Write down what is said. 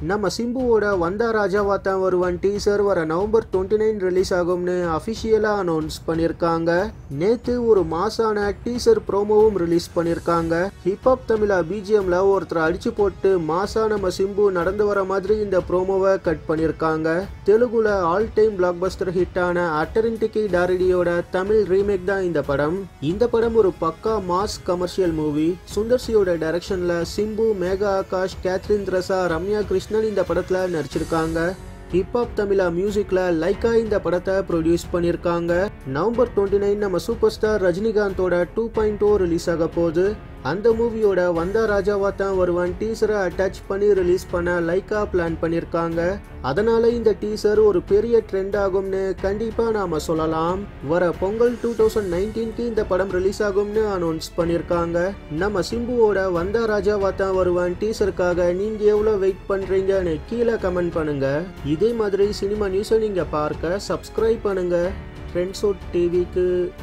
நம்ம சிம்புவோட வந்தா ராஜாவா தான் வருவான் டீசர் வர நவம்பர் டுவெண்ட்டி நைன் ரிலீஸ் ஆகும்னு அஃபிஷியலாக அனௌன்ஸ் பண்ணியிருக்காங்க நேத்து ஒரு மாசான டீசர் ப்ரோமோவும் ரிலீஸ் பண்ணியிருக்காங்க ஹிப்ஹாப் தமிழா பிஜிஎம்ல ஒருத்தர் அடிச்சு போட்டு மாசா நம்ம சிம்பு நடந்து வர மாதிரி இந்த ப்ரோமோவை கட் பண்ணியிருக்காங்க தெலுங்குல ஆல் டைம் பிளாக் பஸ்டர் ஹிட்டான அட்டரின்டிகி டாரிடியோட தமிழ் ரீமேக் தான் இந்த படம் இந்த படம் ஒரு பக்கா மாஸ் கமர்ஷியல் மூவி சுந்தர்சியோட டைரக்ஷன்ல சிம்பு மேகா ஆகாஷ் கேத்ரின் த்ரசா ரம்யா கிருஷ்ணன் இந்த படத்துல நடிச்சிருக்காங்க ஹிப்ஹாப் தமிழா மியூசிக்ல லைக்கா இந்த படத்தை ப்ரொடியூஸ் பண்ணியிருக்காங்க நவம்பர் டுவெண்ட்டி நைன் நம்ம சூப்பர் ஸ்டார் ரஜினிகாந்தோட டூ பாயிண்ட் ஓ ரிலீஸ் ஆக போகுது அந்த மூவியோட வந்தா ராஜாவா தான் வருவான் டீசரை அட்டாச் பண்ணி ரிலீஸ் பண்ண லைக்கா பிளான் பண்ணியிருக்காங்க அதனால இந்த டீசர் ஒரு பெரிய ட்ரெண்ட் ஆகும்னு கண்டிப்பா நாம சொல்லலாம் வர பொங்கல் டூ தௌசண்ட் நைன்டீன்க்கு இந்த படம் ரிலீஸ் ஆகும்னு அனௌன்ஸ் பண்ணியிருக்காங்க நம்ம சிம்புவோட வந்தா ராஜாவா தான் வருவான் டீசருக்காக நீங்க எவ்வளவு வெயிட் பண்றீங்கன்னு கீழே கமெண்ட் பண்ணுங்க இதே மாதிரி சினிமா நியூஸை நீங்க பார்க்க சப்ஸ்கிரைப் பண்ணுங்க ஃப்ரெண்ட்ஸோட் டிவிக்கு